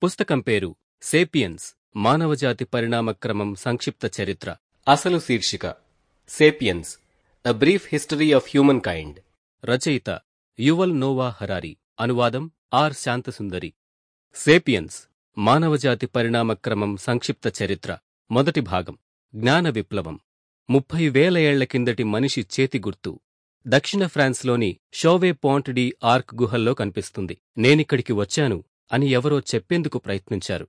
పుస్తకం పేరు సేపియన్స్ మానవజాతి పరిణామక్రమం సంక్షిప్త చరిత్ర అసలు శీర్షిక sapiens a brief history of humankind రచయిత యువల్ నోవా హరారి అనువాదం ఆర్ శాంతసుందరి సేపియన్స్ మానవజాతి పరిణామక్రమం సంక్షిప్త చరిత్ర మొదటి భాగం జ్ఞాన విప్లవం ముప్పై వేల ఏళ్ల కిందటి మనిషి చేతి గుర్తు దక్షిణ ఫ్రాన్స్లోని షోవే పాంట్ డి ఆర్క్ గుహల్లో కనిపిస్తుంది నేనిక్కడికి వచ్చాను అని ఎవరో చెప్పేందుకు ప్రయత్నించారు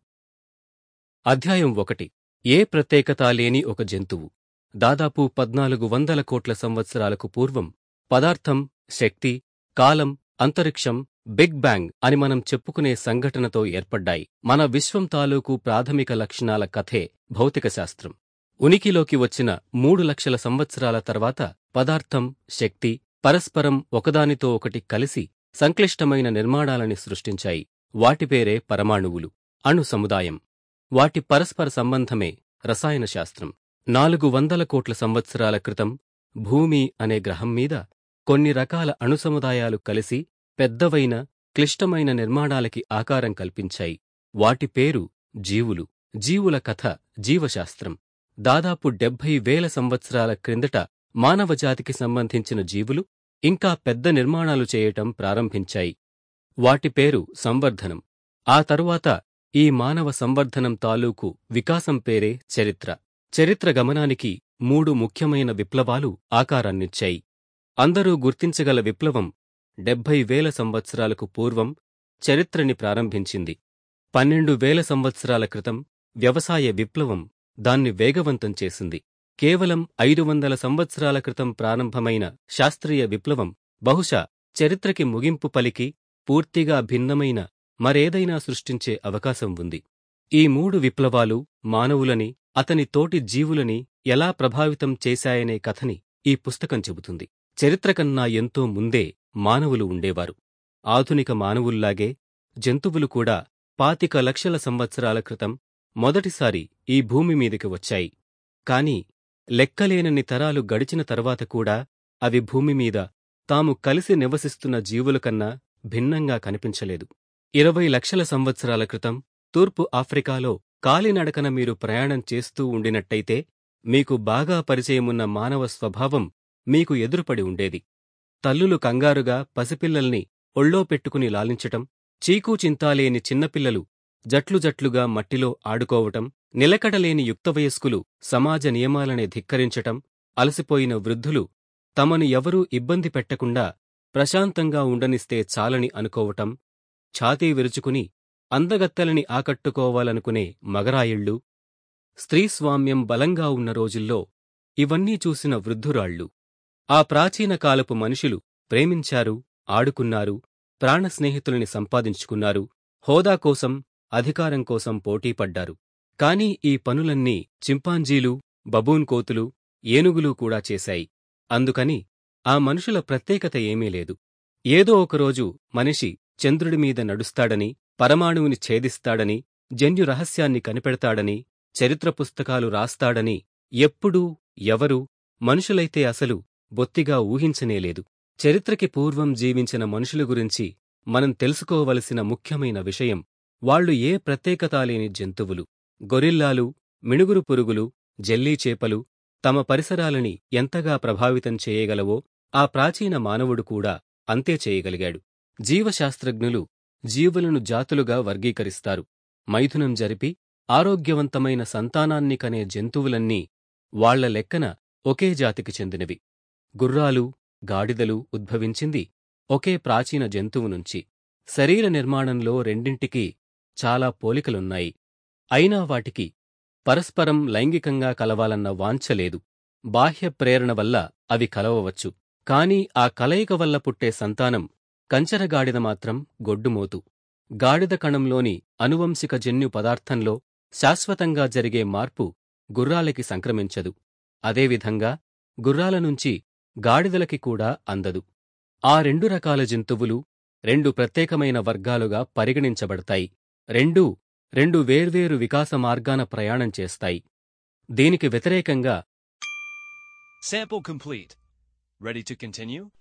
అధ్యాయం ఒకటి ఏ ప్రత్యేకత లేని ఒక జంతువు దాదాపు పద్నాలుగు వందల కోట్ల సంవత్సరాలకు పూర్వం పదార్థం శక్తి కాలం అంతరిక్షం బిగ్ బ్యాంగ్ అని మనం చెప్పుకునే సంఘటనతో ఏర్పడ్డాయి మన విశ్వం తాలూకు ప్రాథమిక లక్షణాల కథే భౌతిక శాస్త్రం ఉనికిలోకి వచ్చిన మూడు లక్షల సంవత్సరాల తర్వాత పదార్థం శక్తి పరస్పరం ఒకదానితో ఒకటి కలిసి సంక్లిష్టమైన నిర్మాణాలని సృష్టించాయి వాటి పేరే పరమాణువులు అణు సముదాయం వాటి పరస్పర సంబంధమే రసాయన శాస్త్రం నాలుగు వందల కోట్ల సంవత్సరాల క్రితం భూమి అనే గ్రహం మీద కొన్ని రకాల అణుసముదాయాలు కలిసి పెద్దవైన క్లిష్టమైన నిర్మాణాలకి ఆకారం కల్పించాయి వాటి పేరు జీవులు జీవుల కథ జీవశాస్త్రం దాదాపు డెబ్భై వేల సంవత్సరాల క్రిందట మానవజాతికి సంబంధించిన జీవులు ఇంకా పెద్ద నిర్మాణాలు చేయటం ప్రారంభించాయి వాటి పేరు సంవర్ధనం ఆ తరువాత ఈ మానవ సంవర్ధనం తాలూకు వికాసం పేరే చరిత్ర చరిత్ర గమనానికి మూడు ముఖ్యమైన విప్లవాలు ఆకారాన్నిచ్చాయి అందరూ గుర్తించగల విప్లవం డెబ్భై వేల సంవత్సరాలకు పూర్వం చరిత్రని ప్రారంభించింది పన్నెండు వేల సంవత్సరాల క్రితం వ్యవసాయ విప్లవం దాన్ని వేగవంతం చేసింది కేవలం ఐదు వందల సంవత్సరాల క్రితం ప్రారంభమైన శాస్త్రీయ విప్లవం బహుశా చరిత్రకి ముగింపు పలికి పూర్తిగా భిన్నమైన మరేదైనా సృష్టించే అవకాశం ఉంది ఈ మూడు విప్లవాలు మానవులని అతని తోటి జీవులని ఎలా ప్రభావితం చేశాయనే కథని ఈ పుస్తకం చెబుతుంది చరిత్ర కన్నా ఎంతో ముందే మానవులు ఉండేవారు ఆధునిక మానవుల్లాగే జంతువులు కూడా పాతిక లక్షల సంవత్సరాల క్రితం మొదటిసారి ఈ భూమి మీదికి వచ్చాయి కాని లెక్కలేనన్ని తరాలు గడిచిన తర్వాత కూడా అవి భూమి మీద తాము కలిసి నివసిస్తున్న జీవుల కన్నా భిన్నంగా కనిపించలేదు ఇరవై లక్షల సంవత్సరాల క్రితం తూర్పు ఆఫ్రికాలో కాలినడకన మీరు ప్రయాణం చేస్తూ ఉండినట్టయితే మీకు బాగా పరిచయమున్న మానవ స్వభావం మీకు ఎదురుపడి ఉండేది తల్లులు కంగారుగా పసిపిల్లల్ని ఒళ్ళో పెట్టుకుని లాలించటం చీకూచింతాలేని చిన్నపిల్లలు జట్లు జట్లుగా మట్టిలో ఆడుకోవటం నిలకడలేని యుక్తవయస్కులు సమాజ నియమాలనే ధిక్కరించటం అలసిపోయిన వృద్ధులు తమను ఎవరూ ఇబ్బంది పెట్టకుండా ప్రశాంతంగా ఉండనిస్తే చాలని అనుకోవటం ఛాతీ విరుచుకుని అందగత్తెలని ఆకట్టుకోవాలనుకునే మగరాయిళ్ళు స్త్రీస్వామ్యం బలంగా ఉన్న రోజుల్లో ఇవన్నీ చూసిన వృద్ధురాళ్ళు ఆ ప్రాచీన కాలపు మనుషులు ప్రేమించారు ఆడుకున్నారు ప్రాణస్నేహితులని సంపాదించుకున్నారు హోదా కోసం అధికారం కోసం పోటీపడ్డారు కాని ఈ పనులన్నీ చింపాంజీలు బబూన్ కోతులు ఏనుగులు కూడా చేశాయి అందుకని ఆ మనుషుల ప్రత్యేకత ఏమీ లేదు ఏదో ఒకరోజు మనిషి చంద్రుడి మీద నడుస్తాడని పరమాణువుని ఛేదిస్తాడని జన్యు రహస్యాన్ని కనిపెడతాడని చరిత్ర పుస్తకాలు రాస్తాడని ఎప్పుడూ ఎవరు మనుషులైతే అసలు బొత్తిగా ఊహించనేలేదు చరిత్రకి పూర్వం జీవించిన మనుషుల గురించి మనం తెలుసుకోవలసిన ముఖ్యమైన విషయం వాళ్లు ఏ ప్రత్యేకతా లేని జంతువులు గొరిల్లాలు మిణుగురు పురుగులు జెల్లీ చేపలు తమ పరిసరాలని ఎంతగా ప్రభావితం చేయగలవో ఆ ప్రాచీన మానవుడు కూడా అంతే చేయగలిగాడు జీవశాస్త్రజ్ఞులు జీవులను జాతులుగా వర్గీకరిస్తారు మైథునం జరిపి ఆరోగ్యవంతమైన సంతానాన్ని కనే జంతువులన్నీ వాళ్ల లెక్కన ఒకే జాతికి చెందినవి గుర్రాలు గాడిదలు ఉద్భవించింది ఒకే ప్రాచీన జంతువు నుంచి శరీర నిర్మాణంలో రెండింటికీ చాలా పోలికలున్నాయి అయినా వాటికి పరస్పరం లైంగికంగా కలవాలన్న వాంఛ లేదు బాహ్య ప్రేరణ వల్ల అవి కలవవచ్చు కాని ఆ కలయిక వల్ల పుట్టే సంతానం కంచరగాడిద మాత్రం గొడ్డుమోతు గాడిద కణంలోని అనువంశిక జన్యు పదార్థంలో శాశ్వతంగా జరిగే మార్పు గుర్రాలకి సంక్రమించదు అదేవిధంగా గుర్రాల నుంచి గాడిదలకి కూడా అందదు ఆ రెండు రకాల జంతువులు రెండు ప్రత్యేకమైన వర్గాలుగా పరిగణించబడతాయి రెండూ రెండు వేర్వేరు వికాస మార్గాన ప్రయాణం చేస్తాయి దీనికి వ్యతిరేకంగా Sample complete. Ready to continue?